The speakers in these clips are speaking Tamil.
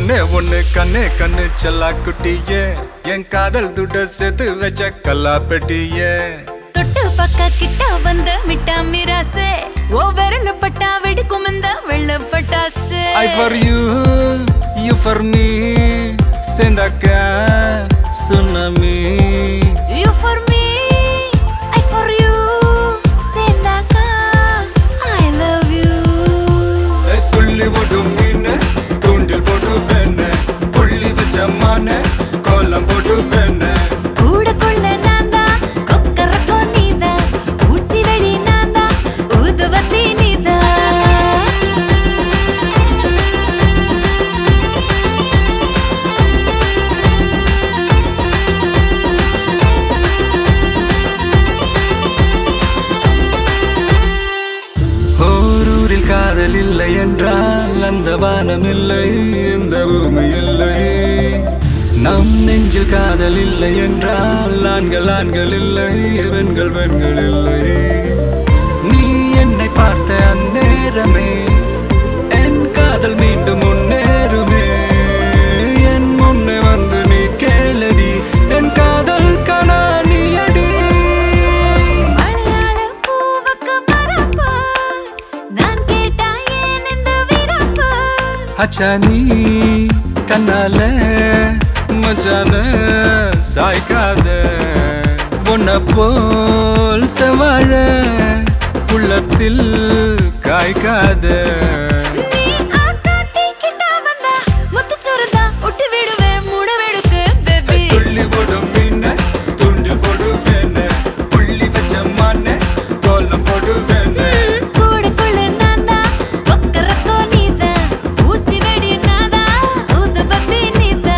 ஒண்ணே ஒண்ணு கண்ணே கண்ணு செல்லா குட்டியே என் காதல் துட்ட சேர்த்து வச்ச கல்லா பெட்டியே தொட்டு பக்க கிட்ட வந்த மிட்டா மிராசே ஓ விரல பட்டா வெடிக்கும் இந்த வெள்ள பட்டாசு I for you you for me சேர்ந்தாக்க tsunami you for me I for you சேர்ந்தாக்கா ஐ லவ் யூ துள்ளி ஓடும் மீன் தூண்டில் போட்டு வேண புள்ளி வச்ச மான கோலம் போட்டு வேண கூட கொள்ள நான்தா கொக்கரக்கோ நீதா ஊசி வெடி நான்தா ஊதுவத்தி நீதா ஓரூரில் காதல் இல்லை என்றால் அந்த வானம் இல்லை இந்த பூமி இல்லை நம் நெஞ்சில் காதல் இல்லை என்றால் ஆண்கள் ஆண்கள் இல்லை பெண்கள் பெண்கள் இல்லை நீ என்னை பார்த்த அந்நேரமே என் காதல் மீண்டும் முன்னேறுமே என் முன்னே வந்து நீ கேளடி என் காதல் கனா நீ அடி மலையாள பூவுக்கு பரப்பு நான் கேட்டா ஏன் இந்த விரப்பு அச்சா நீ கண்ணால மச்சான சாய்க்காத உன்ன போல் செவாழ உள்ளத்தில் காய்க்காத நீ ஆத்தாட்டி கிட்ட வந்தா முத்துச்சோறுதா ஒட்டி விடுவேன் மூட வெடுக்கு பேபி துள்ளி போடும் மீன துண்டு போடுவேன புள்ளி வச்ச மான கோலம் போடுவேன கூட கொள்ள நான்தா கொக்கரக்கோ நீதா ஊசி வெடி நாதா ஊதுபத்தி நீதா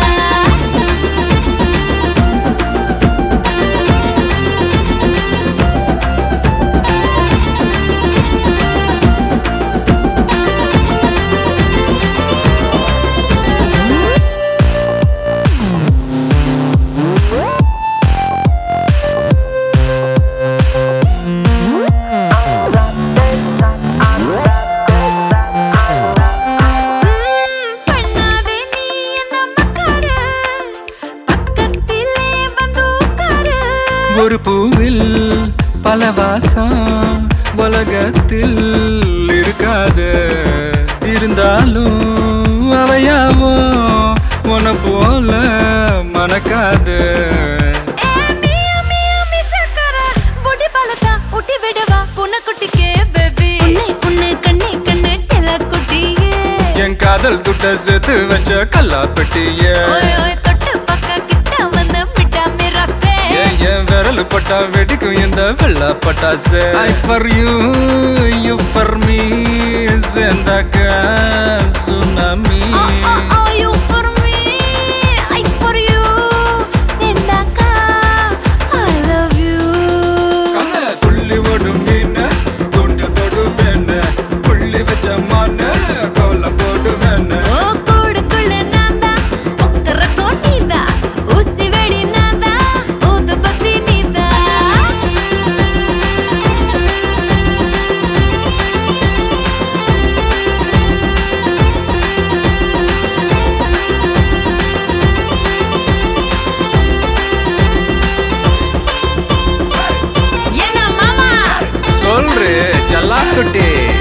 ம், பண்ணாதே நீ என்ன மக்காரு பக்கத்திலே வந்து உட்காரு ஒரு பூவில் பல வாசம் உலகத்தில் இருக்காது இருந்தாலும் அவையாவோ உன போல மணக்காது ஏ மியா மியா மிசக்கர பொடி பழத்தா ஊட்டி விடவா புனக்குட்டிக்கே பேபி உன்னை உன்னை கண்ணே கண்ணே செல்ல குட்டியே என் காதல் துட்ட சேர்த்து வச்ச கல்லா பெட்டிய ஓய் ஓய் தொட்டு பக்க கிட்ட வந்து மிட்டா மிராசே ஏன் என் விரல் பட்டா வெடிக்கும் இந்த வெள்ள பட்டாசு I for you you for me சேர்ந்தாக்க tsunami Oh, oh, oh, you for me, I for you. செந்தாக்கா, I love you. கண்ண துள்ளி ஓடும் மீன் தூண்டில் போடுவேன் புள்ளி வச்ச மான கோலம் போடுவேன் ஓ, கூடுக்குள்ள நான்தா, கொக்கரக்கோ நீதா, ஊசி வெடி நான்தா, ஊதுபத்தி நீதா. என்ன மாமா சொல்று ஜல்லாக்குட்டி